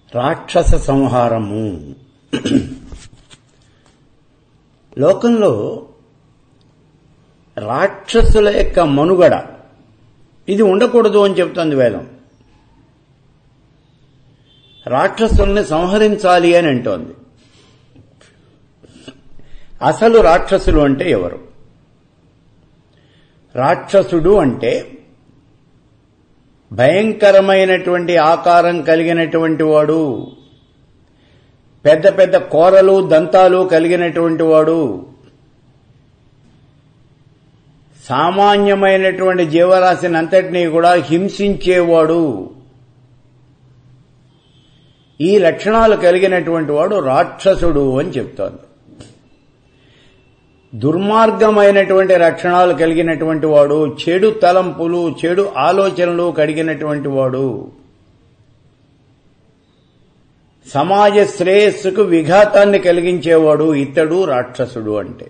రాక్షస సంహారము లోకంలో రాక్షసుల యొక్క మనుగడ ఇది ఉండకూడదు అని చెప్తుంది వేదం రాక్షసుల్ని సంహరించాలి అని అంటోంది అసలు రాక్షసులు అంటే ఎవరు రాక్షసుడు అంటే భయంకరమైనటువంటి ఆకారం కలిగినటువంటి వాడు పెద్ద పెద్ద కోరలు దంతాలు కలిగినటువంటి వాడు సామాన్యమైనటువంటి జీవరాశిని అంతటినీ కూడా హింసించేవాడు ఈ లక్షణాలు కలిగినటువంటి వాడు రాక్షసుడు అని చెప్తోంది దుర్మార్గమైనటువంటి లక్షణాలు కలిగినటువంటి వాడు చెడు తలంపులు చెడు ఆలోచనలు కలిగినటువంటి వాడు సమాజ శ్రేయస్సుకు విఘాతాన్ని కలిగించేవాడు ఇతడు రాక్షసుడు అంటే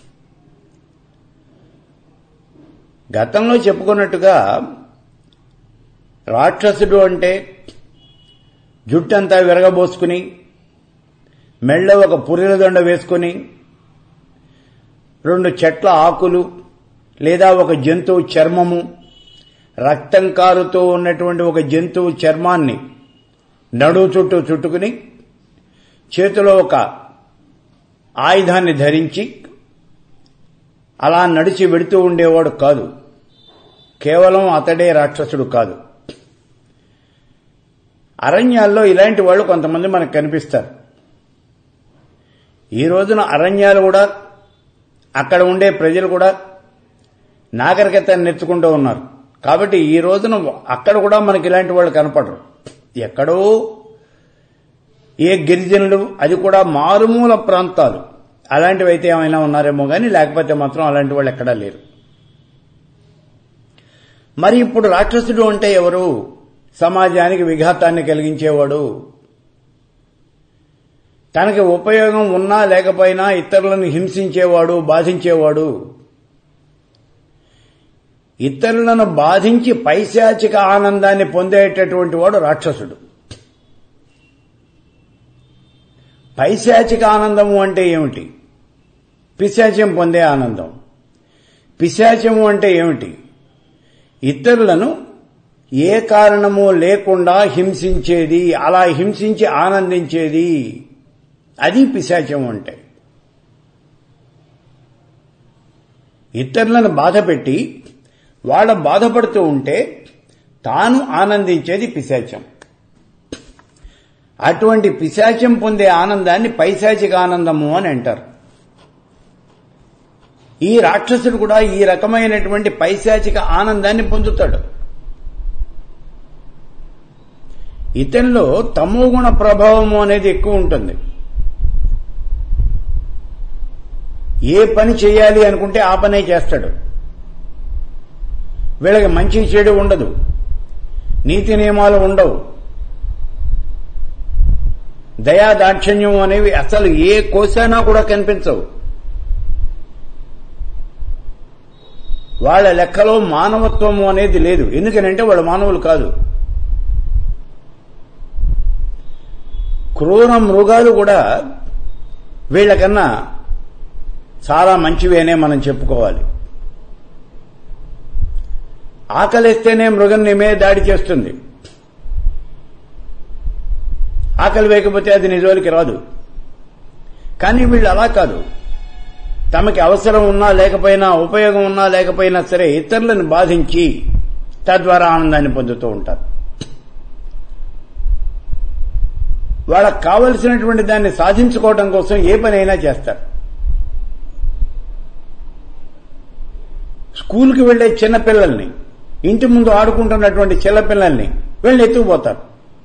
గతంలో చెప్పుకున్నట్టుగా రాక్షసుడు అంటే జుట్టంతా విరగబోసుకుని మెళ్ళ ఒక పురిల దొండ వేసుకుని రెండు చెట్ల ఆకులు లేదా ఒక జంతువు చర్మము రక్తం కారుతూ ఉన్నటువంటి ఒక జంతువు చర్మాన్ని నడువు చుట్టూ చుట్టుకుని చేతిలో ఒక ఆయుధాన్ని ధరించి అలా నడిచి వెడుతూ ఉండేవాడు కాదు కేవలం అతడే రాక్షసుడు కాదు అరణ్యాల్లో ఇలాంటి వాళ్ళు కొంతమంది మనకు కనిపిస్తారు ఈ రోజున అరణ్యాలు కూడా అక్కడ ఉండే ప్రజలు కూడా నాగరికతను నెచ్చుకుంటూ ఉన్నారు కాబట్టి ఈ రోజున అక్కడ కూడా మనకి ఇలాంటి వాళ్ళు కనపడరు ఎక్కడో ఏ గిరిజనులు అది కూడా మారుమూల ప్రాంతాలు అలాంటివి అయితే ఏమైనా ఉన్నారేమో కానీ లేకపోతే మాత్రం అలాంటి వాళ్ళు ఎక్కడా లేరు మరి ఇప్పుడు రాక్షసుడు అంటే ఎవరు సమాజానికి విఘాతాన్ని కలిగించేవాడు తనకి ఉపయోగం ఉన్నా లేకపోయినా ఇతరులను హింసించేవాడు బాధించేవాడు ఇతరులను బాధించి పైశాచిక ఆనందాన్ని పొందేటటువంటి వాడు రాక్షసుడు పైశాచిక ఆనందము అంటే ఏమిటి పిశాచ్యం పొందే ఆనందం పిశాచము అంటే ఏమిటి ఇతరులను ఏ కారణము లేకుండా హింసించేది అలా హింసించి ఆనందించేది అది పిశాచం అంటే ఇతరులను బాధపెట్టి వాళ్ళ బాధపడుతూ ఉంటే తాను ఆనందించేది పిశాచం అటువంటి పిశాచం పొందే ఆనందాన్ని పైశాచిక ఆనందము అని అంటారు ఈ రాక్షసుడు కూడా ఈ రకమైనటువంటి పైశాచిక ఆనందాన్ని పొందుతాడు ఇతనిలో తమోగుణ ప్రభావము అనేది ఎక్కువ ఉంటుంది ఏ పని చేయాలి అనుకుంటే ఆ పనే చేస్తాడు వీళ్ళకి మంచి చెడు ఉండదు నీతి నియమాలు ఉండవు దయా దాక్షిణ్యం అనేవి అసలు ఏ కోసైనా కూడా కనిపించవు వాళ్ళ లెక్కలో మానవత్వము అనేది లేదు ఎందుకనంటే వాళ్ళు మానవులు కాదు క్రూర మృగాలు కూడా వీళ్ళకన్నా చాలా మంచివేనే మనం చెప్పుకోవాలి ఆకలిస్తేనే మృగం నీ మీద దాడి చేస్తుంది ఆకలి వేయకపోతే అది నిజోలికి రాదు కానీ వీళ్ళు అలా కాదు తమకి అవసరం ఉన్నా లేకపోయినా ఉపయోగం ఉన్నా లేకపోయినా సరే ఇతరులను బాధించి తద్వారా ఆనందాన్ని పొందుతూ ఉంటారు వాళ్ళకు కావలసినటువంటి దాన్ని సాధించుకోవడం కోసం ఏ పనైనా చేస్తారు స్కూల్కి వెళ్లే చిన్నపిల్లల్ని ఇంటి ముందు ఆడుకుంటున్నటువంటి చిన్నపిల్లల్ని వీళ్ళు ఎత్తుకుపోతారు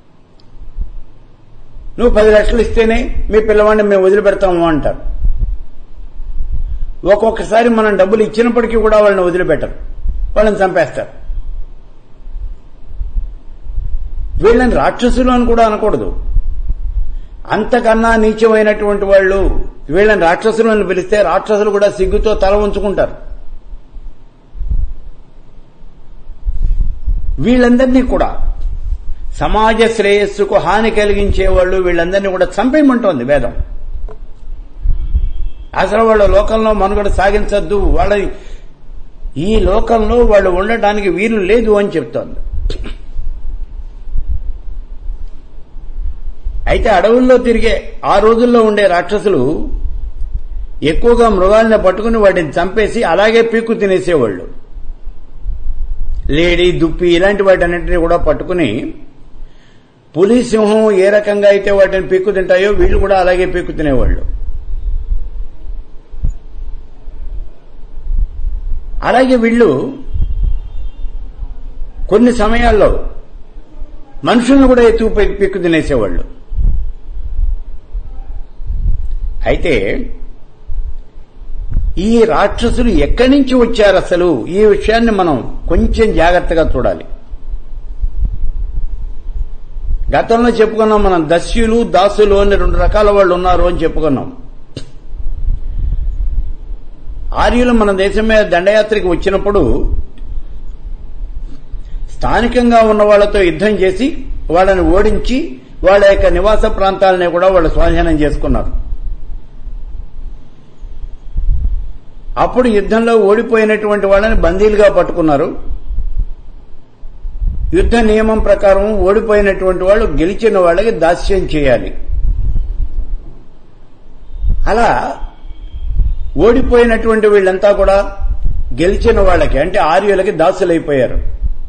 నువ్వు పది లక్షలు ఇస్తేనే మీ పిల్లవాడిని మేము వదిలిపెడతాము అంటారు ఒక్కొక్కసారి మనం డబ్బులు ఇచ్చినప్పటికీ కూడా వాళ్ళని వదిలిపెట్టరు వాళ్ళని చంపేస్తారు వీళ్ళని రాక్షసులు అని కూడా అనకూడదు అంతకన్నా నీచమైనటువంటి వాళ్ళు వీళ్ళని రాక్షసులు అని పిలిస్తే రాక్షసులు కూడా సిగ్గుతో తల ఉంచుకుంటారు వీళ్ళందరినీ కూడా సమాజ శ్రేయస్సుకు హాని కలిగించే వాళ్ళు వీళ్ళందరినీ కూడా చంపేయమంటోంది వేదం అసలు వాళ్ళ లోకంలో మనుగడ సాగించద్దు వాళ్ళ ఈ లోకంలో వాళ్ళు ఉండటానికి వీలు లేదు అని చెప్తోంది అయితే అడవుల్లో తిరిగే ఆ రోజుల్లో ఉండే రాక్షసులు ఎక్కువగా మృగాలను పట్టుకుని వాటిని చంపేసి అలాగే పీక్కు తినేసేవాళ్ళు లేడీ దుప్పి ఇలాంటి వాటన్నింటినీ కూడా పట్టుకుని పులి సింహం ఏ రకంగా అయితే వాటిని పీక్కు తింటాయో వీళ్ళు కూడా అలాగే పీక్కు తినేవాళ్ళు అలాగే వీళ్ళు కొన్ని సమయాల్లో మనుషులను కూడా ఎత్తుకు పీక్కు తినేసేవాళ్ళు అయితే ఈ రాక్షసులు ఎక్కడి నుంచి వచ్చారు అసలు ఈ విషయాన్ని మనం కొంచెం జాగ్రత్తగా చూడాలి గతంలో చెప్పుకున్నాం మనం దస్యులు దాసులు అని రెండు రకాల వాళ్ళు ఉన్నారు అని చెప్పుకున్నాం ఆర్యులు మన దేశం మీద దండయాత్రకి వచ్చినప్పుడు స్థానికంగా ఉన్న వాళ్లతో యుద్ధం చేసి వాళ్ళని ఓడించి వాళ్ళ యొక్క నివాస ప్రాంతాలని కూడా వాళ్ళు స్వాధీనం చేసుకున్నారు అప్పుడు యుద్ధంలో ఓడిపోయినటువంటి వాళ్ళని బందీలుగా పట్టుకున్నారు యుద్ధ నియమం ప్రకారం ఓడిపోయినటువంటి వాళ్ళు గెలిచిన వాళ్ళకి దాస్యం చేయాలి అలా ఓడిపోయినటువంటి వీళ్ళంతా కూడా గెలిచిన వాళ్ళకి అంటే ఆర్యులకి దాసులైపోయారు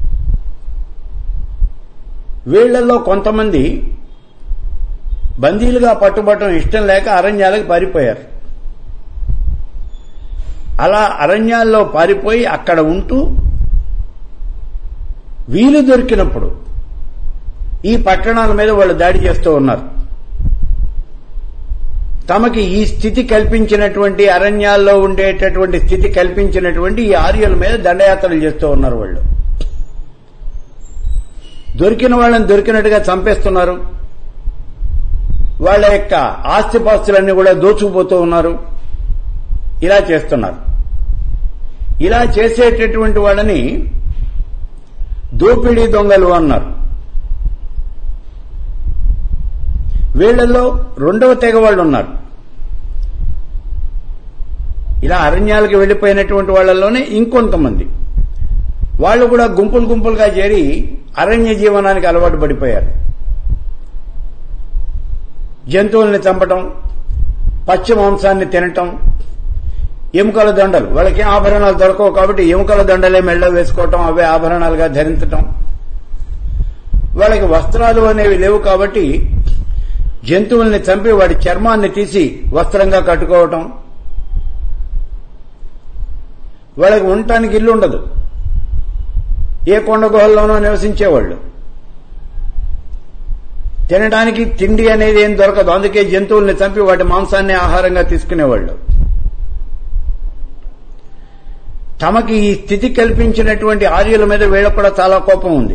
వీళ్లలో కొంతమంది బందీలుగా పట్టుబట్టడం ఇష్టం లేక అరణ్యాలకు పారిపోయారు అలా అరణ్యాల్లో పారిపోయి అక్కడ ఉంటూ వీలు దొరికినప్పుడు ఈ పట్టణాల మీద వాళ్ళు దాడి చేస్తూ ఉన్నారు తమకి ఈ స్థితి కల్పించినటువంటి అరణ్యాల్లో ఉండేటటువంటి స్థితి కల్పించినటువంటి ఈ ఆర్యుల మీద దండయాత్రలు చేస్తూ ఉన్నారు వాళ్ళు దొరికిన వాళ్ళని దొరికినట్టుగా చంపేస్తున్నారు వాళ్ళ యొక్క ఆస్తిపాస్తులన్నీ కూడా దోచుకుపోతూ ఉన్నారు ఇలా చేస్తున్నారు ఇలా చేసేటటువంటి వాళ్ళని దోపిడీ దొంగలు అన్నారు వీళ్లలో రెండవ తెగ వాళ్ళు ఉన్నారు ఇలా అరణ్యాలకు వెళ్లిపోయినటువంటి వాళ్ళలోనే ఇంకొంతమంది వాళ్ళు కూడా గుంపులు గుంపులుగా చేరి అరణ్య జీవనానికి అలవాటు పడిపోయారు జంతువుల్ని చంపటం పచ్చి మాంసాన్ని తినటం ఎముకల దండలు వాళ్ళకి ఆభరణాలు దొరకవు కాబట్టి ఎముకల దండలే మెళ్ళ వేసుకోవటం అవే ఆభరణాలుగా ధరించటం వాళ్ళకి వస్త్రాలు అనేవి లేవు కాబట్టి జంతువుల్ని చంపి వాడి చర్మాన్ని తీసి వస్త్రంగా కట్టుకోవటం వాళ్ళకి ఉండటానికి ఇల్లు ఉండదు ఏ కొండ గుహల్లోనో నివసించేవాళ్ళు తినడానికి తిండి అనేది ఏం దొరకదు అందుకే జంతువుల్ని చంపి వాటి మాంసాన్ని ఆహారంగా తీసుకునేవాళ్ళు తమకి ఈ స్థితి కల్పించినటువంటి ఆర్యుల మీద వీళ్ళకు కూడా చాలా కోపం ఉంది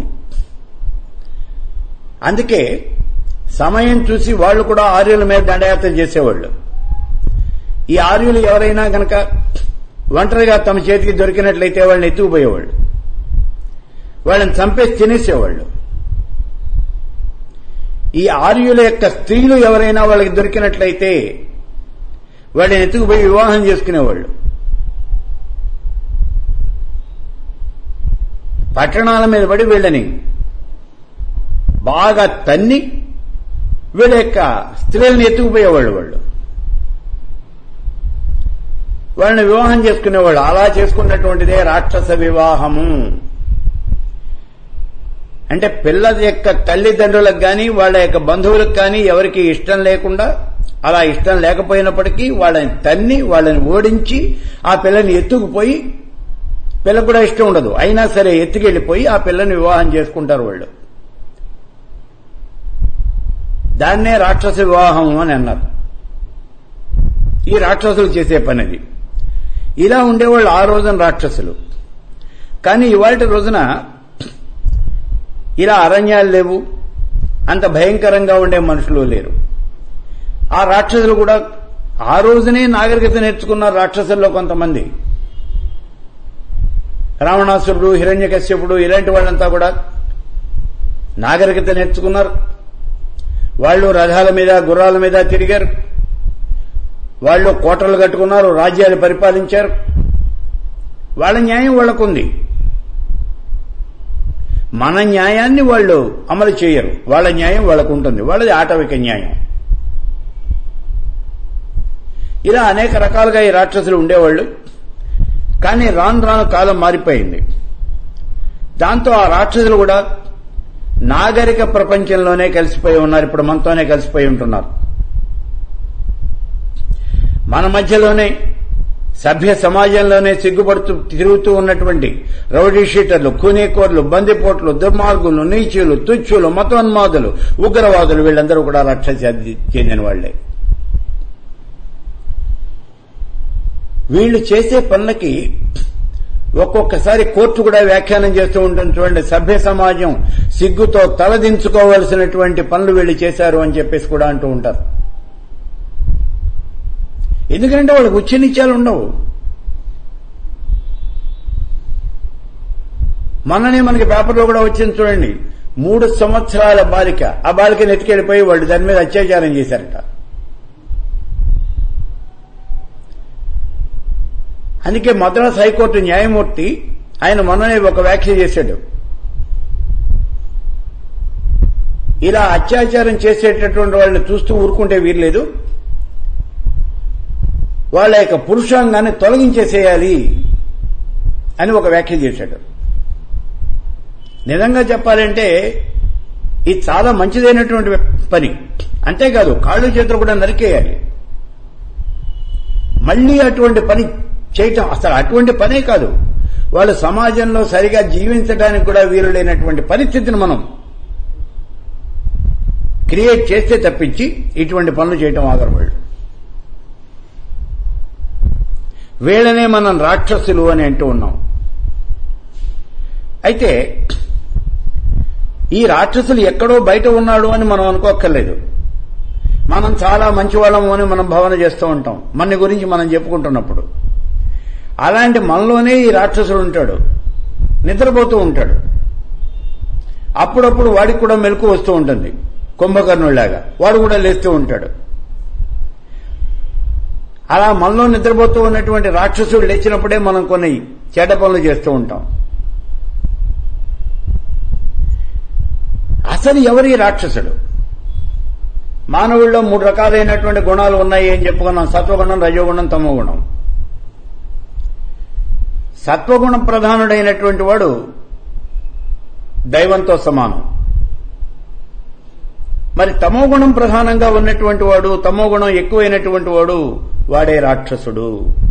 అందుకే సమయం చూసి వాళ్ళు కూడా ఆర్యుల మీద దండయాత్ర చేసేవాళ్ళు ఈ ఆర్యులు ఎవరైనా గనక ఒంటరిగా తమ చేతికి దొరికినట్లయితే వాళ్ళని ఎత్తుకుపోయేవాళ్ళు వాళ్ళని చంపేసి తినేసేవాళ్ళు ఈ ఆర్యుల యొక్క స్త్రీలు ఎవరైనా వాళ్ళకి దొరికినట్లయితే వాళ్ళని ఎత్తుకుపోయి వివాహం చేసుకునేవాళ్ళు పట్టణాల మీద పడి వీళ్ళని బాగా తన్ని వీళ్ళ యొక్క స్త్రీలను ఎత్తుకుపోయేవాళ్ళు వాళ్ళు వాళ్ళని వివాహం చేసుకునేవాళ్ళు అలా చేసుకున్నటువంటిదే రాక్షస వివాహము అంటే పిల్లల యొక్క తల్లిదండ్రులకు కానీ వాళ్ళ యొక్క బంధువులకు కానీ ఎవరికి ఇష్టం లేకుండా అలా ఇష్టం లేకపోయినప్పటికీ వాళ్ళని తన్ని వాళ్ళని ఓడించి ఆ పిల్లని ఎత్తుకుపోయి పిల్లకు కూడా ఇష్టం ఉండదు అయినా సరే ఎత్తుకెళ్లిపోయి ఆ పిల్లని వివాహం చేసుకుంటారు వాళ్ళు దాన్నే రాక్షస వివాహం అని అన్నారు ఈ రాక్షసులు చేసే పనిది ఇలా ఉండేవాళ్ళు ఆ రోజున రాక్షసులు కానీ ఇవాళ రోజున ఇలా అరణ్యాలు లేవు అంత భయంకరంగా ఉండే మనుషులు లేరు ఆ రాక్షసులు కూడా ఆ రోజునే నాగరికత నేర్చుకున్న రాక్షసుల్లో కొంతమంది రావణాసురుడు హిరణ్యకశ్యపుడు ఇలాంటి వాళ్ళంతా కూడా నాగరికత నేర్చుకున్నారు వాళ్ళు రథాల మీద గుర్రాల మీద తిరిగారు వాళ్ళు కోటలు కట్టుకున్నారు రాజ్యాలు పరిపాలించారు వాళ్ళ న్యాయం వాళ్ళకుంది మన న్యాయాన్ని వాళ్ళు అమలు చేయరు వాళ్ళ న్యాయం వాళ్ళకు ఉంటుంది వాళ్ళది ఆటవిక న్యాయం ఇలా అనేక రకాలుగా ఈ రాక్షసులు ఉండేవాళ్ళు కానీ రాను రాను కాలం మారిపోయింది దాంతో ఆ రాక్షసులు కూడా నాగరిక ప్రపంచంలోనే కలిసిపోయి ఉన్నారు ఇప్పుడు మనతోనే కలిసిపోయి ఉంటున్నారు మన మధ్యలోనే సభ్య సమాజంలోనే సిగ్గుపడుతూ తిరుగుతూ ఉన్నటువంటి రౌడీ షీటర్లు కూనీకోర్లు బందిపోట్లు దుర్మార్గులు నీచులు తుచ్చులు మతోన్మాదులు ఉగ్రవాదులు వీళ్ళందరూ కూడా రాక్షస చెందిన వాళ్లే వీళ్ళు చేసే పనులకి ఒక్కొక్కసారి కోర్టు కూడా వ్యాఖ్యానం చేస్తూ ఉంటుంది చూడండి సభ్య సమాజం సిగ్గుతో తలదించుకోవలసినటువంటి పనులు వీళ్ళు చేశారు అని చెప్పేసి కూడా అంటూ ఉంటారు ఎందుకంటే వాళ్ళకి ఉచ్చనిత్యాలు ఉండవు మొన్ననే మనకి పేపర్లో కూడా వచ్చింది చూడండి మూడు సంవత్సరాల బాలిక ఆ బాలికని ఎత్తుకెళ్ళిపోయి వాళ్ళు దాని మీద అత్యాచారం చేశారట అందుకే మద్రాస్ హైకోర్టు న్యాయమూర్తి ఆయన మొన్ననే ఒక వ్యాఖ్య చేశాడు ఇలా అత్యాచారం చేసేటటువంటి వాళ్ళని చూస్తూ ఊరుకుంటే వీర్లేదు వాళ్ళ యొక్క పురుషాంగాన్ని తొలగించేసేయాలి అని ఒక వ్యాఖ్య చేశాడు నిజంగా చెప్పాలంటే ఇది చాలా మంచిదైనటువంటి పని అంతేకాదు కాళ్ళు చేతులు కూడా నరికేయాలి మళ్లీ అటువంటి పని చేయటం అసలు అటువంటి పనే కాదు వాళ్ళు సమాజంలో సరిగా జీవించడానికి కూడా వీలు లేనటువంటి పరిస్థితిని మనం క్రియేట్ చేస్తే తప్పించి ఇటువంటి పనులు చేయటం ఆగరు వాళ్ళు వీళ్ళనే మనం రాక్షసులు అని అంటూ ఉన్నాం అయితే ఈ రాక్షసులు ఎక్కడో బయట ఉన్నాడు అని మనం అనుకోక్కర్లేదు మనం చాలా మంచివాళ్ళము అని మనం భావన చేస్తూ ఉంటాం మన గురించి మనం చెప్పుకుంటున్నప్పుడు అలాంటి మనలోనే ఈ రాక్షసుడు ఉంటాడు నిద్రపోతూ ఉంటాడు అప్పుడప్పుడు వాడికి కూడా మెలకు వస్తూ ఉంటుంది కుంభకర్ణుడిలాగా వాడు కూడా లేస్తూ ఉంటాడు అలా మనలో నిద్రపోతూ ఉన్నటువంటి రాక్షసుడు లేచినప్పుడే మనం కొన్ని చెడ్డ పనులు చేస్తూ ఉంటాం అసలు ఎవరి రాక్షసుడు మానవుల్లో మూడు రకాలైనటువంటి గుణాలు ఉన్నాయి అని చెప్పుకున్నాం సత్వగుణం రజోగుణం తమోగుణం సత్వగుణం ప్రధానుడైనటువంటి వాడు దైవంతో సమానం మరి తమోగుణం ప్రధానంగా ఉన్నటువంటి వాడు తమోగుణం ఎక్కువైనటువంటి వాడు వాడే రాక్షసుడు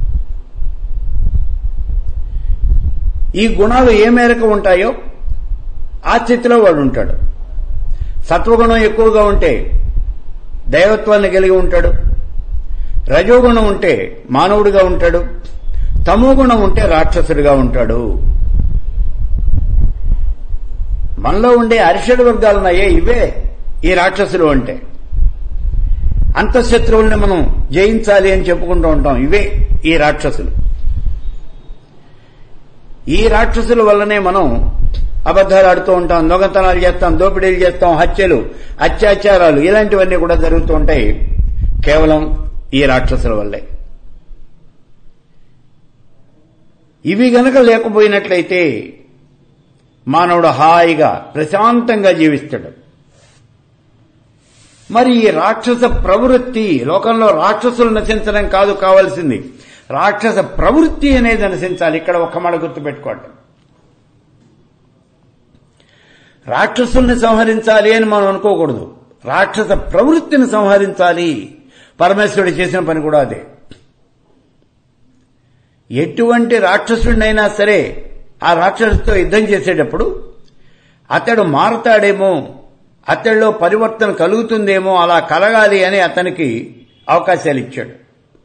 ఈ గుణాలు ఏ మేరకు ఉంటాయో ఆ స్థితిలో వాడు ఉంటాడు సత్వగుణం ఎక్కువగా ఉంటే దైవత్వాన్ని కలిగి ఉంటాడు రజోగుణం ఉంటే మానవుడిగా ఉంటాడు తమోగుణం ఉంటే రాక్షసుడిగా ఉంటాడు మనలో ఉండే అరిషడ్ వర్గాలున్నాయే ఇవే ఈ రాక్షసులు అంటే అంతఃశత్రువుల్ని మనం జయించాలి అని చెప్పుకుంటూ ఉంటాం ఇవే ఈ రాక్షసులు ఈ రాక్షసుల వల్లనే మనం అబద్దాలు ఆడుతూ ఉంటాం దొంగతనాలు చేస్తాం దోపిడీలు చేస్తాం హత్యలు అత్యాచారాలు ఇలాంటివన్నీ కూడా జరుగుతూ ఉంటాయి కేవలం ఈ రాక్షసుల వల్లే ఇవి గనక లేకపోయినట్లయితే మానవుడు హాయిగా ప్రశాంతంగా జీవిస్తాడు మరి ఈ రాక్షస ప్రవృత్తి లోకంలో రాక్షసులు నశించడం కాదు కావాల్సింది రాక్షస ప్రవృత్తి అనేది నశించాలి ఇక్కడ ఒక్క మాట గుర్తుపెట్టుకోండి రాక్షసుల్ని సంహరించాలి అని మనం అనుకోకూడదు రాక్షస ప్రవృత్తిని సంహరించాలి పరమేశ్వరుడు చేసిన పని కూడా అదే ఎటువంటి రాక్షసుడినైనా సరే ఆ రాక్షసుతో యుద్ధం చేసేటప్పుడు అతడు మారతాడేమో అతడిలో పరివర్తన కలుగుతుందేమో అలా కలగాలి అని అతనికి అవకాశాలు ఇచ్చాడు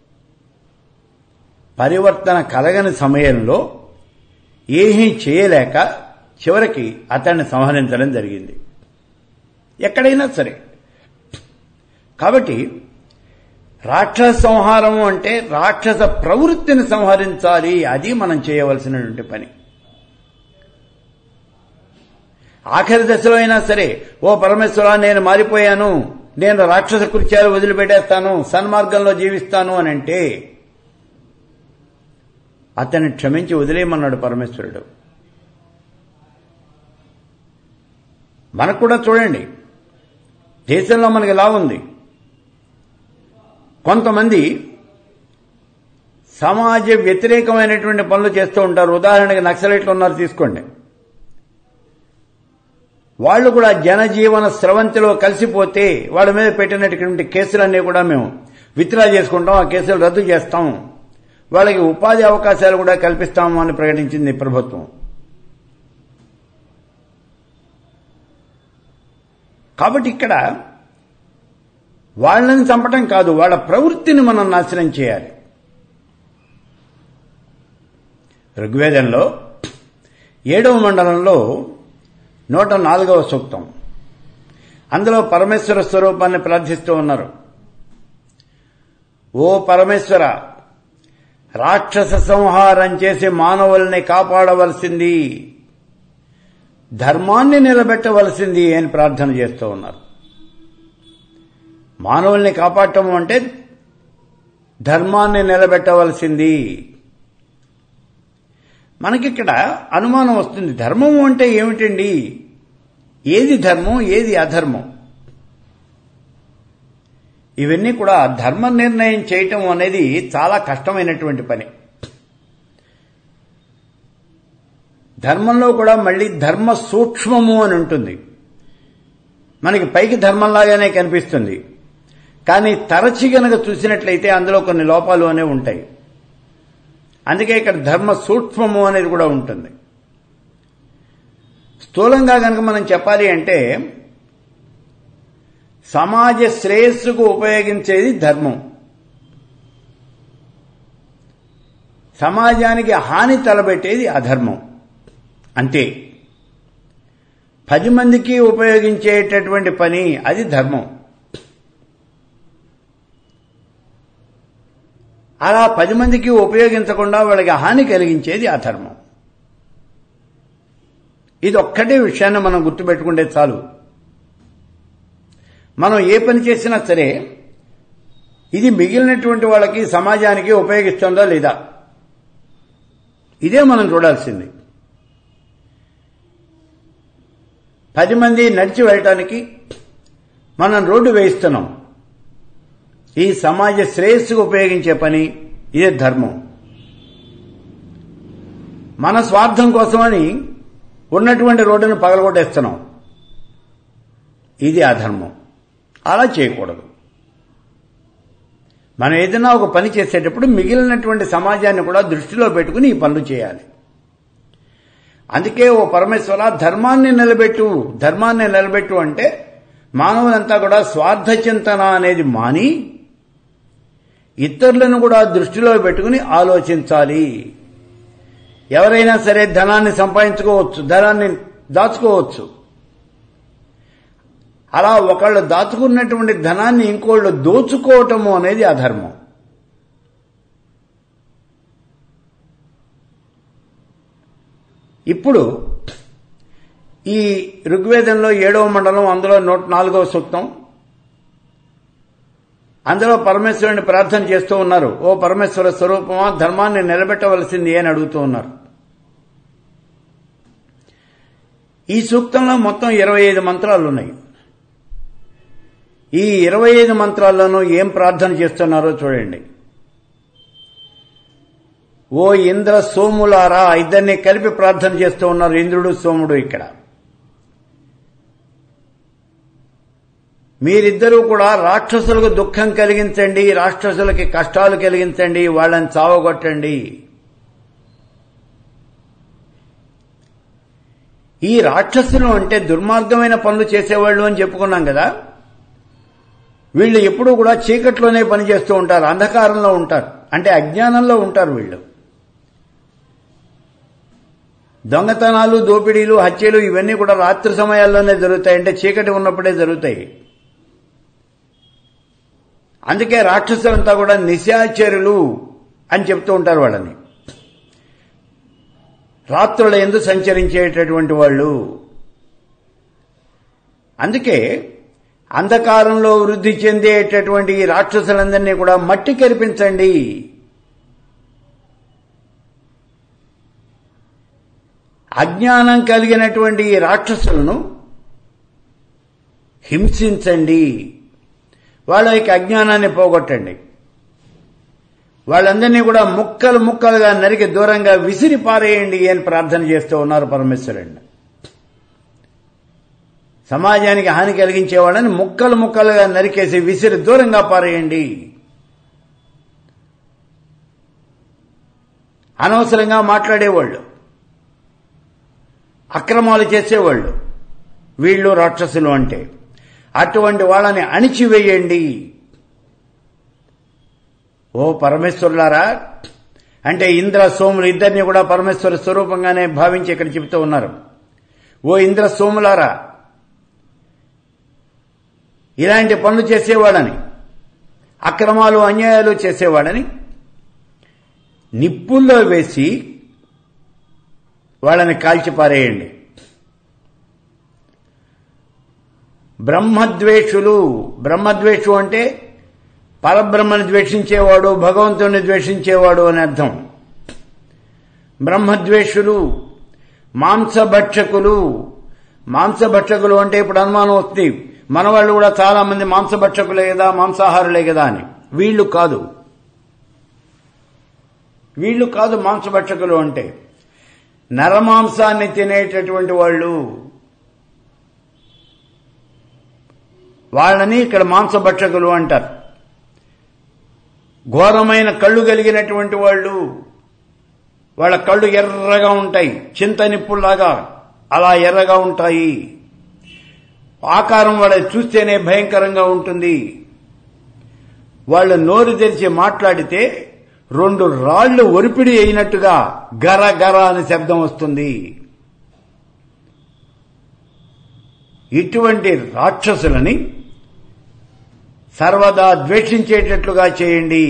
పరివర్తన కలగని సమయంలో ఏమీ చేయలేక చివరికి అతన్ని సంహరించడం జరిగింది ఎక్కడైనా సరే కాబట్టి రాక్షస సంహారం అంటే రాక్షస ప్రవృత్తిని సంహరించాలి అది మనం చేయవలసినటువంటి పని ఆఖరి దశలో అయినా సరే ఓ పరమేశ్వర నేను మారిపోయాను నేను రాక్షస కృత్యాలు వదిలిపెట్టేస్తాను సన్మార్గంలో జీవిస్తాను అని అంటే అతన్ని క్షమించి వదిలేయమన్నాడు పరమేశ్వరుడు మనకు కూడా చూడండి దేశంలో మనకి ఎలా ఉంది కొంతమంది సమాజ వ్యతిరేకమైనటువంటి పనులు చేస్తూ ఉంటారు ఉదాహరణకి నక్సలైట్లు ఉన్నారు తీసుకోండి వాళ్ళు కూడా జనజీవన స్రవంతిలో కలిసిపోతే వాళ్ళ మీద పెట్టినటువంటి కేసులన్నీ కూడా మేము విత్డ్రా చేసుకుంటాం ఆ కేసులు రద్దు చేస్తాం వాళ్ళకి ఉపాధి అవకాశాలు కూడా కల్పిస్తాము అని ప్రకటించింది ప్రభుత్వం కాబట్టి ఇక్కడ వాళ్ళని చంపటం కాదు వాళ్ళ ప్రవృత్తిని మనం నాశనం చేయాలి ఋగ్వేదంలో ఏడవ మండలంలో నూట నాలుగవ సూక్తం అందులో పరమేశ్వర స్వరూపాన్ని ప్రార్థిస్తూ ఉన్నారు ఓ పరమేశ్వర రాక్షస సంహారం చేసి మానవుల్ని కాపాడవలసింది ధర్మాన్ని నిలబెట్టవలసింది అని ప్రార్థన చేస్తూ ఉన్నారు మానవుల్ని కాపాడటం అంటే ధర్మాన్ని నిలబెట్టవలసింది మనకిక్కడ అనుమానం వస్తుంది ధర్మం అంటే ఏమిటండి ఏది ధర్మం ఏది అధర్మం ఇవన్నీ కూడా ధర్మ నిర్ణయం చేయటం అనేది చాలా కష్టమైనటువంటి పని ధర్మంలో కూడా మళ్ళీ ధర్మ సూక్ష్మము అని ఉంటుంది మనకి పైకి ధర్మంలాగానే కనిపిస్తుంది కానీ తరచి గనక చూసినట్లయితే అందులో కొన్ని లోపాలు అనేవి ఉంటాయి అందుకే ఇక్కడ ధర్మ సూక్ష్మము అనేది కూడా ఉంటుంది స్థూలంగా కనుక మనం చెప్పాలి అంటే సమాజ శ్రేయస్సుకు ఉపయోగించేది ధర్మం సమాజానికి హాని తలబెట్టేది అధర్మం అంతే పది మందికి ఉపయోగించేటటువంటి పని అది ధర్మం అలా పది మందికి ఉపయోగించకుండా వాళ్ళకి హాని కలిగించేది అధర్మం ఇది ఒక్కటే విషయాన్ని మనం గుర్తుపెట్టుకుంటే చాలు మనం ఏ పని చేసినా సరే ఇది మిగిలినటువంటి వాళ్ళకి సమాజానికి ఉపయోగిస్తుందా లేదా ఇదే మనం చూడాల్సింది పది మంది నడిచి వెళ్ళటానికి మనం రోడ్డు వేయిస్తున్నాం ఈ సమాజ శ్రేయస్సుకు ఉపయోగించే పని ఇదే ధర్మం మన స్వార్థం కోసమని ఉన్నటువంటి రోడ్డును పగలగొట్టేస్తున్నాం ఇది అధర్మం అలా చేయకూడదు మనం ఏదైనా ఒక పని చేసేటప్పుడు మిగిలినటువంటి సమాజాన్ని కూడా దృష్టిలో పెట్టుకుని ఈ పనులు చేయాలి అందుకే ఓ పరమేశ్వర ధర్మాన్ని నిలబెట్టు ధర్మాన్ని నిలబెట్టు అంటే మానవులంతా కూడా స్వార్థ చింతన అనేది మాని ఇతరులను కూడా దృష్టిలో పెట్టుకుని ఆలోచించాలి ఎవరైనా సరే ధనాన్ని సంపాదించుకోవచ్చు ధనాన్ని దాచుకోవచ్చు అలా ఒకళ్ళు దాచుకున్నటువంటి ధనాన్ని ఇంకోళ్ళు దోచుకోవటము అనేది అధర్మం ఇప్పుడు ఈ ఋగ్వేదంలో ఏడవ మండలం అందులో నూట నాలుగవ సూక్తం అందులో పరమేశ్వరుని ప్రార్థన చేస్తూ ఉన్నారు ఓ పరమేశ్వర స్వరూపమా ధర్మాన్ని నిలబెట్టవలసింది అని అడుగుతూ ఉన్నారు ఈ సూక్తంలో మొత్తం ఇరవై ఐదు మంత్రాలు ఉన్నాయి ఈ ఇరవై ఐదు మంత్రాల్లోనూ ఏం ప్రార్థన చేస్తున్నారో చూడండి ఓ ఇంద్ర సోములారా ఇద్దరిని కలిపి ప్రార్థన చేస్తూ ఉన్నారు ఇంద్రుడు సోముడు ఇక్కడ మీరిద్దరూ కూడా రాక్షసులకు దుఃఖం కలిగించండి రాక్షసులకి కష్టాలు కలిగించండి వాళ్ళని చావగొట్టండి ఈ రాక్షసులు అంటే దుర్మార్గమైన పనులు చేసేవాళ్ళు అని చెప్పుకున్నాం కదా వీళ్ళు ఎప్పుడూ కూడా చీకట్లోనే పనిచేస్తూ ఉంటారు అంధకారంలో ఉంటారు అంటే అజ్ఞానంలో ఉంటారు వీళ్ళు దొంగతనాలు దోపిడీలు హత్యలు ఇవన్నీ కూడా రాత్రి సమయాల్లోనే జరుగుతాయి అంటే చీకటి ఉన్నప్పుడే జరుగుతాయి అందుకే రాక్షసులంతా కూడా నిశాచరులు అని చెప్తూ ఉంటారు వాళ్ళని రాత్రుల ఎందు సంచరించేటటువంటి వాళ్ళు అందుకే అంధకారంలో వృద్ధి చెందేటటువంటి ఈ రాక్షసులందరినీ కూడా మట్టి కరిపించండి అజ్ఞానం కలిగినటువంటి ఈ రాక్షసులను హింసించండి వాళ్ళ యొక్క అజ్ఞానాన్ని పోగొట్టండి వాళ్ళందరినీ కూడా ముక్కలు ముక్కలుగా నరికి దూరంగా విసిరి పారేయండి అని ప్రార్థన చేస్తూ ఉన్నారు పరమేశ్వరుడు సమాజానికి హాని కలిగించే వాళ్ళని ముక్కలు ముక్కలుగా నరికేసి విసిరి దూరంగా పారేయండి అనవసరంగా మాట్లాడేవాళ్ళు అక్రమాలు చేసేవాళ్ళు వీళ్ళు రాక్షసులు అంటే అటువంటి వాళ్ళని అణిచివేయండి ఓ పరమేశ్వరులారా అంటే ఇంద్ర సోములు ఇద్దరిని కూడా పరమేశ్వర స్వరూపంగానే భావించి ఇక్కడ చెబుతూ ఉన్నారు ఓ ఇంద్ర సోములారా ఇలాంటి పనులు చేసేవాడని అక్రమాలు అన్యాయాలు చేసేవాడని నిప్పుల్లో వేసి వాళ్ళని కాల్చిపారేయండి బ్రహ్మద్వేషులు బ్రహ్మద్వేషు అంటే పరబ్రహ్మని ద్వేషించేవాడు భగవంతుని ద్వేషించేవాడు అని అర్థం బ్రహ్మద్వేషులు మాంసభక్షకులు మాంసభక్షకులు అంటే ఇప్పుడు అనుమానం వస్తుంది మన వాళ్ళు కూడా చాలా మంది మాంసభక్షకులే కదా మాంసాహారులే కదా అని వీళ్ళు కాదు వీళ్ళు కాదు మాంసభక్షకులు అంటే నరమాంసాన్ని తినేటటువంటి వాళ్ళు వాళ్ళని ఇక్కడ మాంసభక్షకులు అంటారు ఘోరమైన కళ్ళు కలిగినటువంటి వాళ్ళు వాళ్ళ కళ్ళు ఎర్రగా ఉంటాయి చింత నిప్పుల్లాగా అలా ఎర్రగా ఉంటాయి ఆకారం వాళ్ళ చూస్తేనే భయంకరంగా ఉంటుంది వాళ్ళు నోరు తెరిచి మాట్లాడితే రెండు రాళ్లు ఒరిపిడి అయినట్టుగా గర గర అని శబ్దం వస్తుంది ఇటువంటి రాక్షసులని సర్వదా ద్వేషించేటట్లుగా చేయండి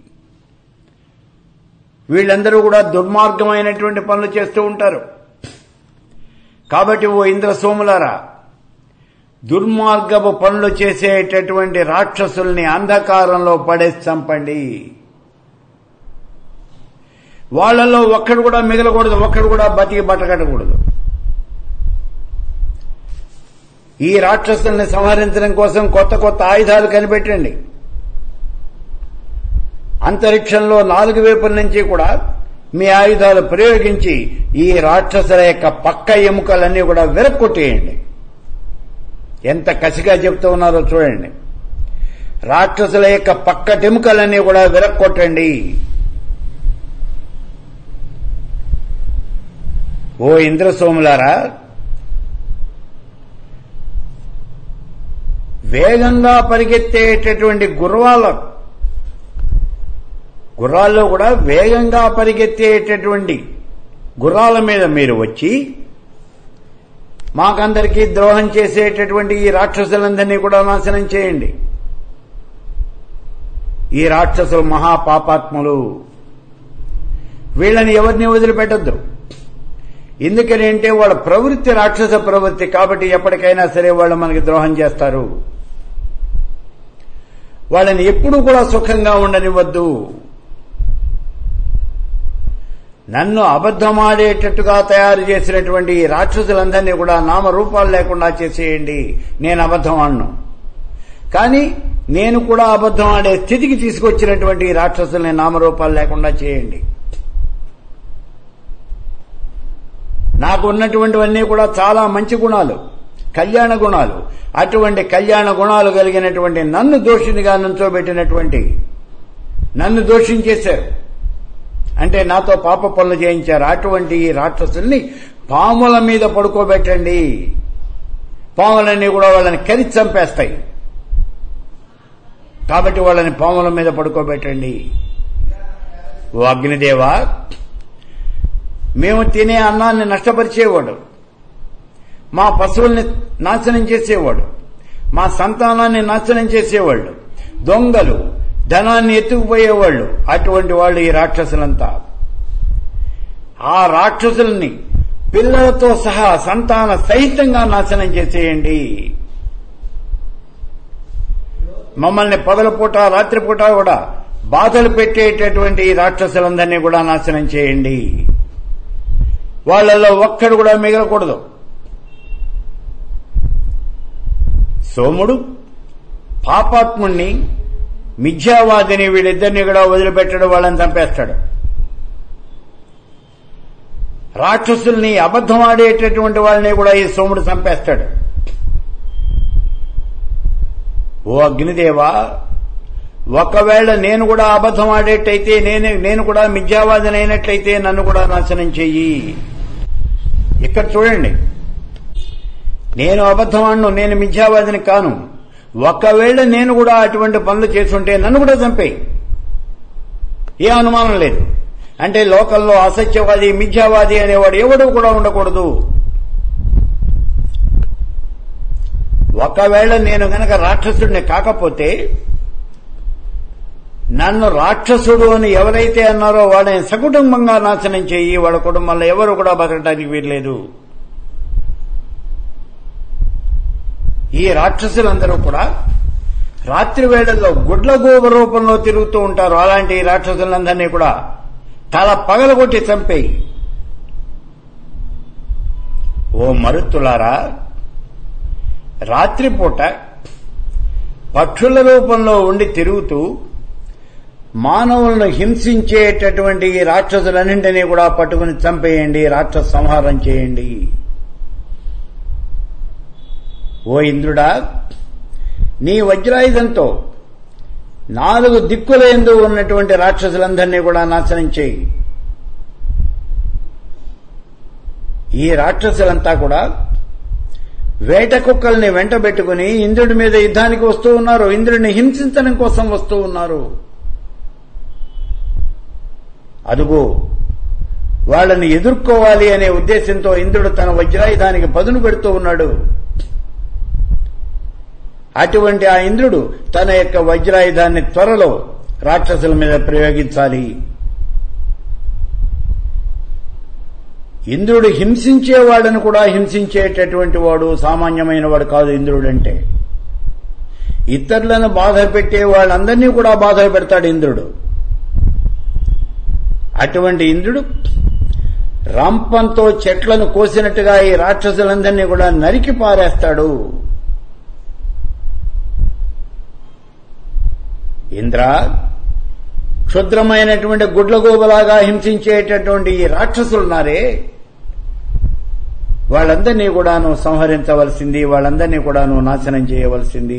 వీళ్ళందరూ కూడా దుర్మార్గమైనటువంటి పనులు చేస్తూ ఉంటారు కాబట్టి ఓ ఇంద్ర సోములారా దుర్మార్గపు పనులు చేసేటటువంటి రాక్షసుల్ని అంధకారంలో పడేసి చంపండి వాళ్లలో ఒక్కడు కూడా మిగలకూడదు ఒక్కడు కూడా బతికి బట్టకట్టకూడదు ఈ రాక్షసుల్ని సంహరించడం కోసం కొత్త కొత్త ఆయుధాలు కనిపెట్టండి అంతరిక్షంలో నాలుగు వైపుల నుంచి కూడా మీ ఆయుధాలు ప్రయోగించి ఈ రాక్షసుల యొక్క పక్క ఎముకలన్నీ కూడా విరక్కొట్టేయండి ఎంత కసిగా చెప్తూ ఉన్నారో చూడండి రాక్షసుల యొక్క పక్కటెముకలన్నీ కూడా విరక్కొట్టండి ఓ ఇంద్రసోములారా వేగంగా పరిగెత్తేటటువంటి గుర్రాల గుర్రాల్లో కూడా వేగంగా పరిగెత్తేటటువంటి గుర్రాల మీద మీరు వచ్చి మాకందరికీ ద్రోహం చేసేటటువంటి ఈ రాక్షసులందరినీ కూడా నాశనం చేయండి ఈ రాక్షసులు మహాపాపాత్ములు వీళ్ళని ఎవరిని వదిలిపెట్టద్దు ఎందుకని అంటే వాళ్ళ ప్రవృత్తి రాక్షస ప్రవృత్తి కాబట్టి ఎప్పటికైనా సరే వాళ్ళు మనకి ద్రోహం చేస్తారు వాళ్ళని ఎప్పుడూ కూడా సుఖంగా ఉండనివ్వద్దు నన్ను అబద్ధమాడేటట్టుగా తయారు చేసినటువంటి ఈ రాక్షసులందరినీ కూడా నామరూపాలు లేకుండా చేసేయండి నేను అబద్ధం ఆడను కానీ నేను కూడా అబద్ధం ఆడే స్థితికి తీసుకొచ్చినటువంటి ఈ రాక్షసుల్ని నామరూపాలు లేకుండా చేయండి నాకు ఉన్నటువంటివన్నీ కూడా చాలా మంచి గుణాలు కళ్యాణ గుణాలు అటువంటి కళ్యాణ గుణాలు కలిగినటువంటి నన్ను దోషినిగా నుంచోబెట్టినటువంటి నన్ను దోషించేశారు అంటే నాతో పాప పనులు చేయించారు అటువంటి ఈ రాక్షసుల్ని పాముల మీద పడుకోబెట్టండి పాములన్నీ కూడా వాళ్ళని కరి చంపేస్తాయి కాబట్టి వాళ్ళని పాముల మీద పడుకోబెట్టండి ఓ అగ్నిదేవా మేము తినే అన్నాన్ని నష్టపరిచేవాడు మా పశువుల్ని నాశనం చేసేవాడు మా సంతానాన్ని నాశనం చేసేవాళ్ళు దొంగలు ధనాన్ని ఎత్తుకుపోయేవాళ్ళు అటువంటి వాళ్ళు ఈ రాక్షసులంతా ఆ రాక్షసుల్ని పిల్లలతో సహా సంతాన సహితంగా నాశనం చేసేయండి మమ్మల్ని పగలపూట రాత్రిపూట కూడా బాధలు పెట్టేటటువంటి ఈ రాక్షసులందరినీ కూడా నాశనం చేయండి వాళ్ళలో ఒక్కడు కూడా మిగలకూడదు సోముడు పాపాత్ముణ్ణి మిథ్యావాదిని వీళ్ళిద్దరిని కూడా వదిలిపెట్టడం వాళ్ళని చంపేస్తాడు రాక్షసుల్ని అబద్ధం ఆడేటటువంటి వాళ్ళని కూడా ఈ సోముడు చంపేస్తాడు ఓ అగ్నిదేవా ఒకవేళ నేను కూడా అబద్ధం ఆడేటైతే నేను నేను కూడా మిథ్యావాదిని అయినట్లయితే నన్ను కూడా నాశనం చెయ్యి ఇక్కడ చూడండి నేను అబద్ధం ఆడను నేను మిథ్యావాదిని కాను ఒకవేళ నేను కూడా అటువంటి పనులు చేస్తుంటే నన్ను కూడా చంపేయి ఏ అనుమానం లేదు అంటే లోకల్లో అసత్యవాది మిథ్యావాది అనేవాడు ఎవడు కూడా ఉండకూడదు ఒకవేళ నేను గనక రాక్షసుడిని కాకపోతే నన్ను రాక్షసుడు అని ఎవరైతే అన్నారో వాడిని సకుటుంబంగా నాశనం చేయి వాళ్ళ కుటుంబంలో ఎవరు కూడా బతకడానికి వీల్లేదు ఈ రాక్షసులందరూ కూడా రాత్రి వేళల్లో గుడ్ల గోబ రూపంలో తిరుగుతూ ఉంటారు అలాంటి రాక్షసులందరినీ కూడా తల పగలగొట్టి చంపేయి ఓ మరుత్తులారా రాత్రిపూట పక్షుల రూపంలో ఉండి తిరుగుతూ మానవులను హింసించేటటువంటి ఈ రాక్షసులన్నింటినీ కూడా పట్టుకుని చంపేయండి రాక్షస సంహారం చేయండి ఓ ఇంద్రుడా నీ వజ్రాయుధంతో నాలుగు దిక్కుల ఎందు ఉన్నటువంటి రాక్షసులందరినీ కూడా నాశనం చేయి ఈ రాక్షసులంతా కూడా వేట కుక్కల్ని వెంటబెట్టుకుని ఇంద్రుడి మీద యుద్ధానికి వస్తూ ఉన్నారు ఇంద్రుడిని హింసించడం కోసం వస్తూ ఉన్నారు అదుగో వాళ్ళని ఎదుర్కోవాలి అనే ఉద్దేశంతో ఇంద్రుడు తన వజ్రాయుధానికి పదును పెడుతూ ఉన్నాడు అటువంటి ఆ ఇంద్రుడు తన యొక్క వజ్రాయుధాన్ని త్వరలో రాక్షసుల మీద ప్రయోగించాలి ఇంద్రుడు హింసించేవాడని కూడా హింసించేటటువంటి వాడు సామాన్యమైన వాడు కాదు ఇంద్రుడంటే ఇతరులను బాధ పెట్టే వాళ్ళందరినీ కూడా బాధ పెడతాడు ఇంద్రుడు అటువంటి ఇంద్రుడు రంపంతో చెట్లను కోసినట్టుగా ఈ రాక్షసులందరినీ కూడా నరికి పారేస్తాడు ఇంద్ర క్షుద్రమైనటువంటి గుడ్లగోబలాగా హింసించేటటువంటి ఈ రాక్షసులున్నారే వాళ్ళందరినీ కూడాను సంహరించవలసింది వాళ్ళందరినీ కూడాను నాశనం చేయవలసింది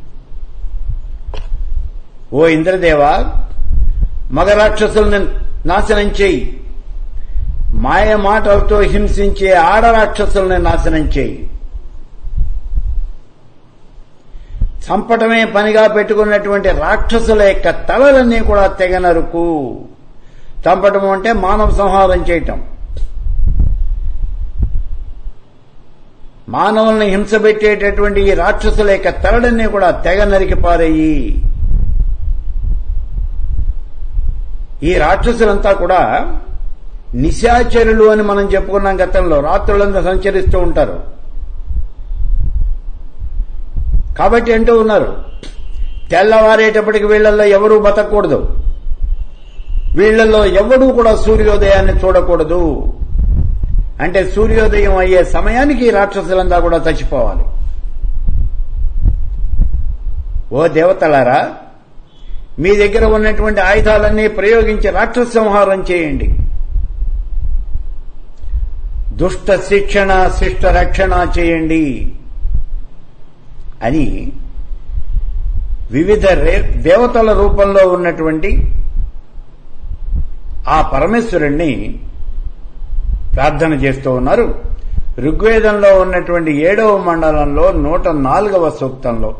ఓ ఇంద్రదేవా మగ రాక్షసుల్ని నాశనం చేయి మాయ మాటలతో హింసించే ఆడ రాక్షసుల్ని నాశనం చేయి చంపటమే పనిగా పెట్టుకున్నటువంటి రాక్షసుల యొక్క తలలన్నీ కూడా తెగనరుకు చంపటం అంటే మానవ సంహారం చేయటం మానవుల్ని హింసబెట్టేటటువంటి ఈ రాక్షసుల యొక్క తలలన్నీ కూడా తెగ నరికి పారేయి ఈ రాక్షసులంతా కూడా నిశాచరులు అని మనం చెప్పుకున్నాం గతంలో రాత్రులంతా సంచరిస్తూ ఉంటారు కాబట్టి అంటూ ఉన్నారు తెల్లవారేటప్పటికి వీళ్లలో ఎవరూ బతకూడదు వీళ్లలో ఎవడూ కూడా సూర్యోదయాన్ని చూడకూడదు అంటే సూర్యోదయం అయ్యే సమయానికి ఈ రాక్షసులంతా కూడా చచ్చిపోవాలి ఓ దేవతలారా మీ దగ్గర ఉన్నటువంటి ఆయుధాలన్నీ ప్రయోగించి రాక్షస సంహారం చేయండి దుష్ట శిక్షణ శిష్ట రక్షణ చేయండి అని వివిధ దేవతల రూపంలో ఉన్నటువంటి ఆ పరమేశ్వరుణ్ణి ప్రార్థన చేస్తూ ఉన్నారు ఋగ్వేదంలో ఉన్నటువంటి ఏడవ మండలంలో నూట నాలుగవ సూక్తంలో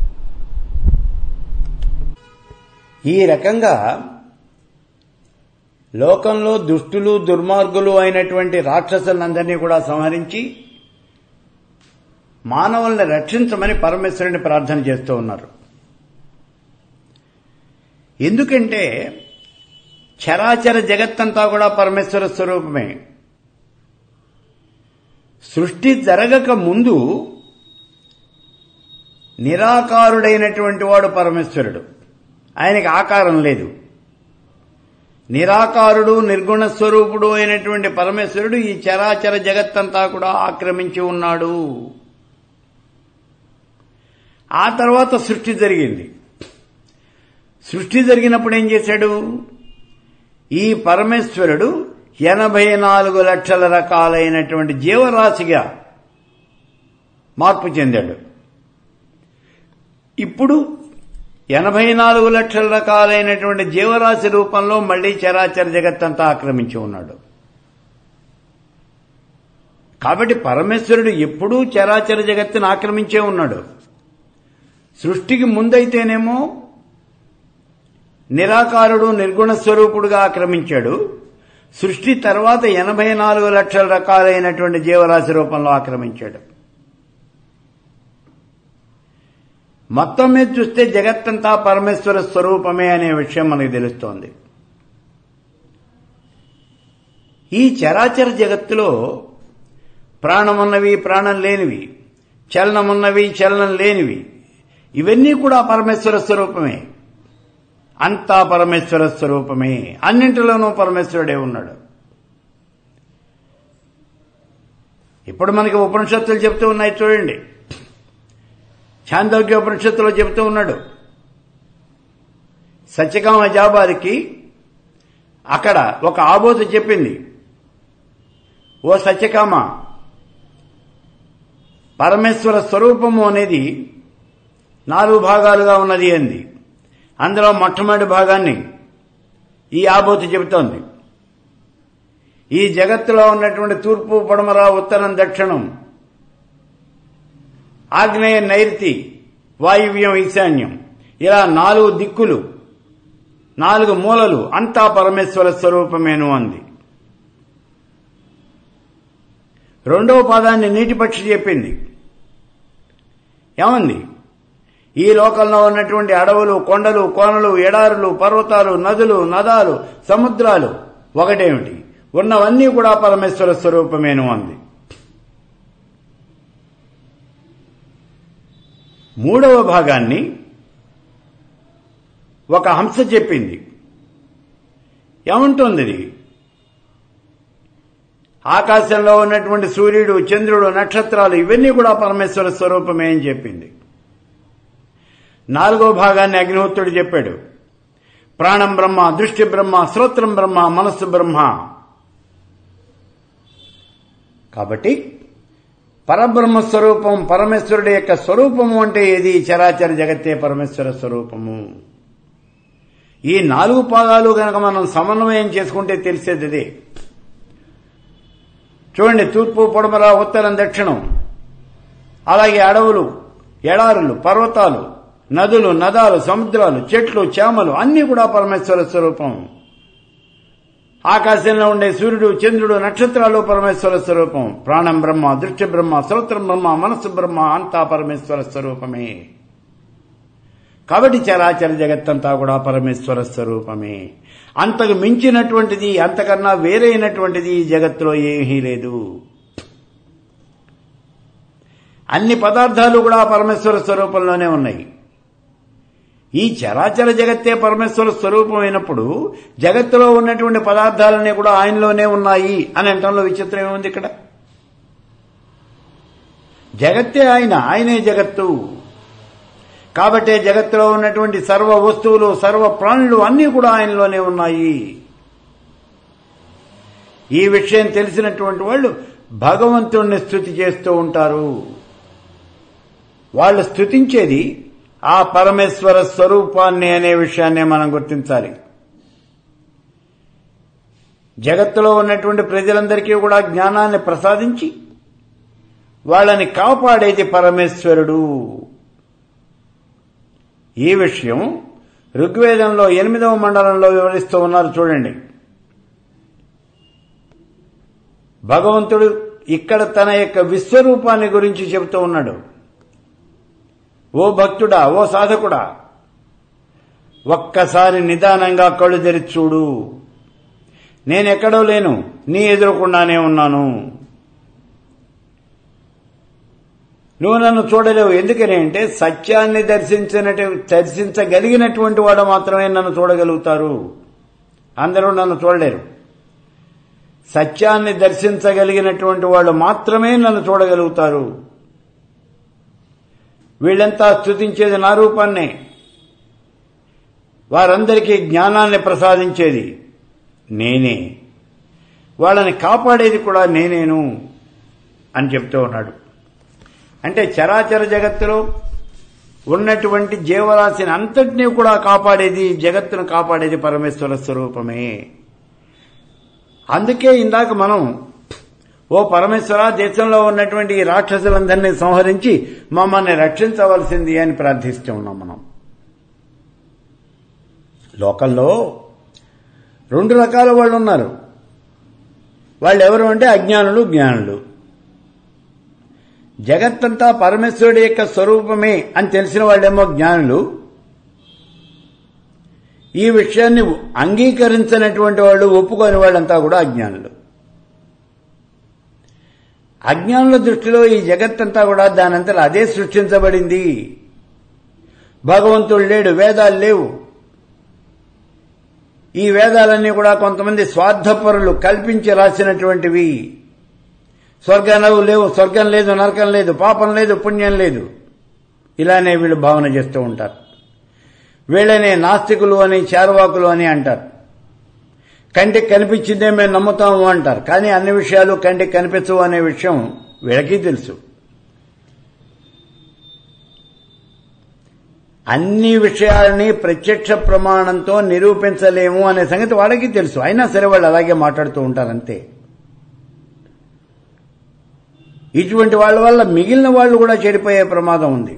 ఈ రకంగా లోకంలో దుష్టులు దుర్మార్గులు అయినటువంటి రాక్షసులందరినీ కూడా సంహరించి మానవుల్ని రక్షించమని పరమేశ్వరుని ప్రార్థన చేస్తూ ఉన్నారు ఎందుకంటే చరాచర జగత్తంతా కూడా పరమేశ్వర స్వరూపమే సృష్టి జరగక ముందు నిరాకారుడైనటువంటి వాడు పరమేశ్వరుడు ఆయనకి ఆకారం లేదు నిరాకారుడు నిర్గుణ స్వరూపుడు అయినటువంటి పరమేశ్వరుడు ఈ చరాచర జగత్తంతా కూడా ఆక్రమించి ఉన్నాడు ఆ తర్వాత సృష్టి జరిగింది సృష్టి జరిగినప్పుడు ఏం చేశాడు ఈ పరమేశ్వరుడు ఎనభై నాలుగు లక్షల రకాలైనటువంటి జీవరాశిగా మార్పు చెందాడు ఇప్పుడు ఎనభై నాలుగు లక్షల రకాలైనటువంటి జీవరాశి రూపంలో మళ్లీ చరాచర జగత్తంతా ఆక్రమించి ఉన్నాడు కాబట్టి పరమేశ్వరుడు ఎప్పుడూ చరాచర జగత్తును ఆక్రమించే ఉన్నాడు సృష్టికి ముందైతేనేమో నిరాకారుడు నిర్గుణ స్వరూపుడుగా ఆక్రమించాడు సృష్టి తర్వాత ఎనభై నాలుగు లక్షల రకాలైనటువంటి జీవరాశి రూపంలో ఆక్రమించాడు మొత్తం మీద చూస్తే జగత్తంతా పరమేశ్వర స్వరూపమే అనే విషయం మనకు తెలుస్తోంది ఈ చరాచర జగత్తులో ప్రాణమున్నవి ప్రాణం లేనివి చలనమున్నవి చలనం లేనివి ఇవన్నీ కూడా పరమేశ్వర స్వరూపమే అంతా పరమేశ్వర స్వరూపమే అన్నింటిలోనూ పరమేశ్వరుడే ఉన్నాడు ఇప్పుడు మనకి ఉపనిషత్తులు చెప్తూ ఉన్నాయి చూడండి చాందోగ్య ఉపనిషత్తులో చెబుతూ ఉన్నాడు సత్యకామ జాబారికి అక్కడ ఒక ఆబోత చెప్పింది ఓ సత్యకామ పరమేశ్వర స్వరూపము అనేది నాలుగు భాగాలుగా ఉన్నది అంది అందులో మొట్టమొదటి భాగాన్ని ఈ ఆబోతి చెబుతోంది ఈ జగత్తులో ఉన్నటువంటి తూర్పు పడమర ఉత్తరం దక్షిణం ఆగ్నేయ నైరుతి వాయువ్యం ఈశాన్యం ఇలా నాలుగు దిక్కులు నాలుగు మూలలు అంతా పరమేశ్వర స్వరూపమేను అంది రెండవ పాదాన్ని నీటి పక్షి చెప్పింది ఏమంది ఈ లోకంలో ఉన్నటువంటి అడవులు కొండలు కోనలు ఎడారులు పర్వతాలు నదులు నదాలు సముద్రాలు ఒకటేమిటి ఉన్నవన్నీ కూడా పరమేశ్వర స్వరూపమేను అంది మూడవ భాగాన్ని ఒక హంస చెప్పింది ఏముంటుంది ఇది ఆకాశంలో ఉన్నటువంటి సూర్యుడు చంద్రుడు నక్షత్రాలు ఇవన్నీ కూడా పరమేశ్వర స్వరూపమే అని చెప్పింది నాలుగో భాగాన్ని అగ్నిహోత్రుడు చెప్పాడు ప్రాణం బ్రహ్మ దృష్టి బ్రహ్మ శ్రోత్రం బ్రహ్మ మనస్సు బ్రహ్మ కాబట్టి పరబ్రహ్మ స్వరూపం పరమేశ్వరుడి యొక్క స్వరూపము అంటే ఏది చరాచర జగత్తే పరమేశ్వర స్వరూపము ఈ నాలుగు పాదాలు గనక మనం సమన్వయం చేసుకుంటే తెలిసేది అదే చూడండి తూర్పు పొడమర ఉత్తరం దక్షిణం అలాగే అడవులు ఎడారులు పర్వతాలు నదులు నదాలు సముద్రాలు చెట్లు చేమలు అన్నీ కూడా పరమేశ్వర స్వరూపం ఆకాశంలో ఉండే సూర్యుడు చంద్రుడు నక్షత్రాలు పరమేశ్వర స్వరూపం ప్రాణం బ్రహ్మ దృష్టి బ్రహ్మ శ్రోత్రం బ్రహ్మ మనస్సు బ్రహ్మ అంతా పరమేశ్వర స్వరూపమే కాబట్టి చరాచర జగత్తంతా కూడా పరమేశ్వర స్వరూపమే అంతకు మించినటువంటిది అంతకన్నా వేరైనటువంటిది ఈ జగత్తులో ఏమీ లేదు అన్ని పదార్థాలు కూడా పరమేశ్వర స్వరూపంలోనే ఉన్నాయి ఈ చరాచర జగత్తే పరమేశ్వర స్వరూపమైనప్పుడు జగత్తులో ఉన్నటువంటి పదార్థాలన్నీ కూడా ఆయనలోనే ఉన్నాయి అని అంటంలో విచిత్రం ఏముంది ఇక్కడ జగత్తే ఆయన ఆయనే జగత్తు కాబట్టే జగత్తులో ఉన్నటువంటి సర్వ వస్తువులు సర్వ ప్రాణులు అన్నీ కూడా ఆయనలోనే ఉన్నాయి ఈ విషయం తెలిసినటువంటి వాళ్ళు భగవంతుణ్ణి స్థుతి చేస్తూ ఉంటారు వాళ్ళు స్థుతించేది ఆ పరమేశ్వర స్వరూపాన్ని అనే విషయాన్ని మనం గుర్తించాలి జగత్తులో ఉన్నటువంటి ప్రజలందరికీ కూడా జ్ఞానాన్ని ప్రసాదించి వాళ్ళని కాపాడేది పరమేశ్వరుడు ఈ విషయం ఋగ్వేదంలో ఎనిమిదవ మండలంలో వివరిస్తూ ఉన్నారు చూడండి భగవంతుడు ఇక్కడ తన యొక్క విశ్వరూపాన్ని గురించి చెబుతూ ఉన్నాడు ఓ భక్తుడా ఓ సాధకుడా ఒక్కసారి నిదానంగా కళ్ళు తెరిచి చూడు నేనెక్కడో లేను నీ ఎదురకుండానే ఉన్నాను నువ్వు నన్ను చూడలేవు ఎందుకని అంటే సత్యాన్ని దర్శించినట్టు దర్శించగలిగినటువంటి వాడు మాత్రమే నన్ను చూడగలుగుతారు అందరూ నన్ను చూడలేరు సత్యాన్ని దర్శించగలిగినటువంటి వాళ్ళు మాత్రమే నన్ను చూడగలుగుతారు వీళ్ళంతా స్థుతించేది నా రూపాన్నే వారందరికీ జ్ఞానాన్ని ప్రసాదించేది నేనే వాళ్ళని కాపాడేది కూడా నేనేను అని చెప్తూ ఉన్నాడు అంటే చరాచర జగత్తులో ఉన్నటువంటి జీవరాశిని అంతటినీ కూడా కాపాడేది జగత్తును కాపాడేది పరమేశ్వర స్వరూపమే అందుకే ఇందాక మనం ఓ పరమేశ్వర దేశంలో ఉన్నటువంటి ఈ రాక్షసులందరినీ సంహరించి మమ్మల్ని రక్షించవలసింది అని ప్రార్థిస్తూ ఉన్నాం మనం లోకల్లో రెండు రకాల వాళ్ళు ఉన్నారు వాళ్ళు ఎవరు అంటే అజ్ఞానులు జ్ఞానులు జగత్తంతా పరమేశ్వరుడి యొక్క స్వరూపమే అని తెలిసిన వాళ్ళేమో జ్ఞానులు ఈ విషయాన్ని అంగీకరించినటువంటి వాళ్ళు ఒప్పుకోని వాళ్ళంతా కూడా అజ్ఞానులు అజ్ఞానుల దృష్టిలో ఈ జగత్తంతా కూడా దానంతలో అదే సృష్టించబడింది భగవంతుడు లేడు వేదాలు లేవు ఈ వేదాలన్నీ కూడా కొంతమంది స్వార్థపరులు కల్పించి రాసినటువంటివి స్వర్గనవు లేవు స్వర్గం లేదు నరకం లేదు పాపం లేదు పుణ్యం లేదు ఇలానే వీళ్ళు భావన చేస్తూ ఉంటారు వీళ్ళనే నాస్తికులు అని చార్వాకులు అని అంటారు కంటికి కనిపించిందే మేము నమ్ముతాము అంటారు కానీ అన్ని విషయాలు కంటికి కనిపించవు అనే విషయం వీళ్ళకి తెలుసు అన్ని విషయాలని ప్రత్యక్ష ప్రమాణంతో నిరూపించలేము అనే సంగతి వాళ్ళకి తెలుసు అయినా సరే వాళ్ళు అలాగే మాట్లాడుతూ ఉంటారంతే ఇటువంటి వాళ్ళ వల్ల మిగిలిన వాళ్ళు కూడా చెడిపోయే ప్రమాదం ఉంది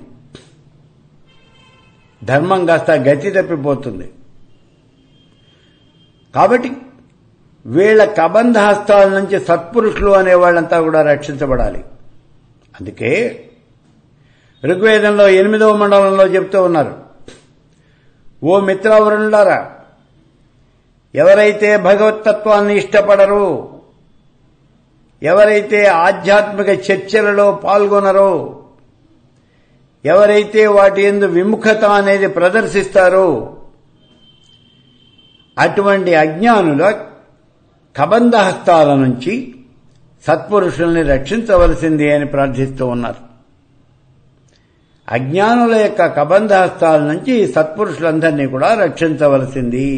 ధర్మం కాస్త గతి తప్పిపోతుంది కాబట్టి వీళ్ల కబంధ హస్తాల నుంచి సత్పురుషులు అనే వాళ్ళంతా కూడా రక్షించబడాలి అందుకే ఋగ్వేదంలో ఎనిమిదవ మండలంలో చెప్తూ ఉన్నారు ఓ మిత్రావరుణులారా ఎవరైతే భగవతత్వాన్ని ఇష్టపడరో ఎవరైతే ఆధ్యాత్మిక చర్చలలో పాల్గొనరో ఎవరైతే వాటి ఎందు విముఖత అనేది ప్రదర్శిస్తారో అటువంటి అజ్ఞానుల కబంధ హస్తాల నుంచి సత్పురుషుల్ని రక్షించవలసింది అని ప్రార్థిస్తూ ఉన్నారు అజ్ఞానుల యొక్క కబంధ హస్తాల నుంచి సత్పురుషులందరినీ కూడా రక్షించవలసింది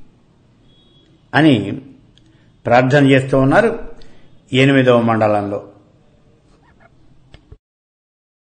అని ప్రార్థన చేస్తూ ఉన్నారు ఎనిమిదవ మండలంలో